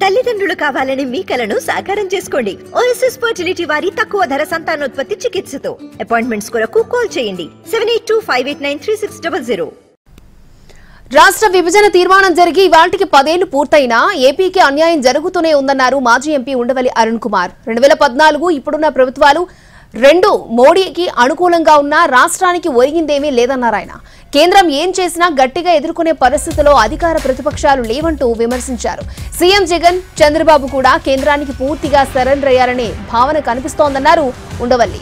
తల్లిదండ్రులు కావాలని మీ కలను సాకారం చేసుకోండి ఓఎస్ఎస్ ఫర్టిలిటీ వారి తక్కువ ధర సంతానోత్పత్తి చికిత్సతో అపాయింట్మెంట్స్ కొరకు కాల్ చేయండి seven eight two five eight nine three six double zero రాష్ట్ర విభజన తీర్మానం జరిగి ఇవాళకి పదేళ్లు పూర్తయినా ఏపీకి అన్యాయం జరుగుతూనే ఉందన్నారు మాజీ ఎంపీ ఉండవల్లి అరుణ్ కుమార్ రెండు వేల పద్నాలుగు ఇప్పుడున్న ప్రభుత్వాలు రెండు మోడీకి అనుకూలంగా ఉన్నా రాష్ట్రానికి ఒరిగిందేమీ లేదన్నారు ఆయన కేంద్రం ఏం చేసినా గట్టిగా ఎదుర్కొనే పరిస్థితిలో అధికార ప్రతిపక్షాలు లేవంటూ విమర్శించారు సీఎం జగన్ చంద్రబాబు కూడా కేంద్రానికి పూర్తిగా సరెండర్ అయ్యారనే భావన కనిపిస్తోందన్నారు ఉండవల్లి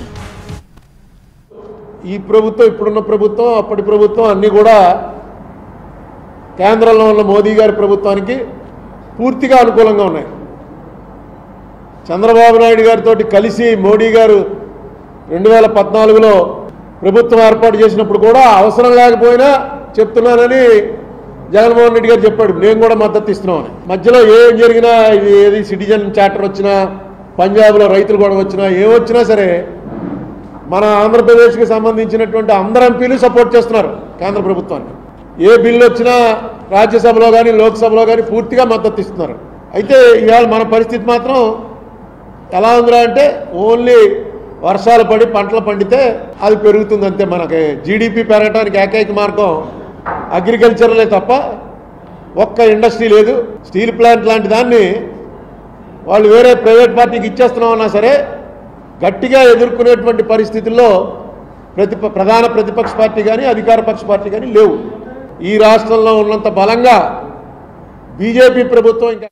ఈ ప్రభుత్వం ఇప్పుడున్న ప్రభుత్వం అప్పటి ప్రభుత్వం అన్నీ కూడా కేంద్రంలో ఉన్న మోదీ గారి ప్రభుత్వానికి పూర్తిగా అనుకూలంగా ఉన్నాయి చంద్రబాబు నాయుడు గారితో కలిసి మోడీ గారు రెండు వేల పద్నాలుగులో ప్రభుత్వం ఏర్పాటు చేసినప్పుడు కూడా అవసరం లేకపోయినా చెప్తున్నానని జగన్మోహన్ రెడ్డి గారు చెప్పాడు నేను కూడా మద్దతు ఇస్తున్నామని మధ్యలో ఏం జరిగినా ఇది ఏది సిటిజన్ చార్టర్ వచ్చినా పంజాబ్లో రైతులు గొడవ వచ్చినా ఏమొచ్చినా సరే మన ఆంధ్రప్రదేశ్కి సంబంధించినటువంటి అందరు ఎంపీలు సపోర్ట్ చేస్తున్నారు కేంద్ర ప్రభుత్వానికి ఏ బిల్లు వచ్చినా రాజ్యసభలో కానీ లోక్సభలో కానీ పూర్తిగా మద్దతు ఇస్తున్నారు అయితే ఇవాళ మన పరిస్థితి మాత్రం ఎలా ఉందిరా అంటే ఓన్లీ వర్షాలు పడి పంటలు పండితే అది పెరుగుతుంది అంతే మనకి జీడిపి పెరగడానికి ఏకైక మార్గం అగ్రికల్చర్లే తప్ప ఒక్క ఇండస్ట్రీ లేదు స్టీల్ ప్లాంట్ లాంటి దాన్ని వాళ్ళు వేరే ప్రైవేట్ పార్టీకి ఇచ్చేస్తున్నామన్నా సరే గట్టిగా ఎదుర్కొనేటువంటి పరిస్థితుల్లో ప్రతి ప్రధాన ప్రతిపక్ష పార్టీ కానీ అధికార పక్ష పార్టీ కానీ లేవు ఈ రాష్ట్రంలో ఉన్నంత బలంగా బీజేపీ ప్రభుత్వం ఇంకా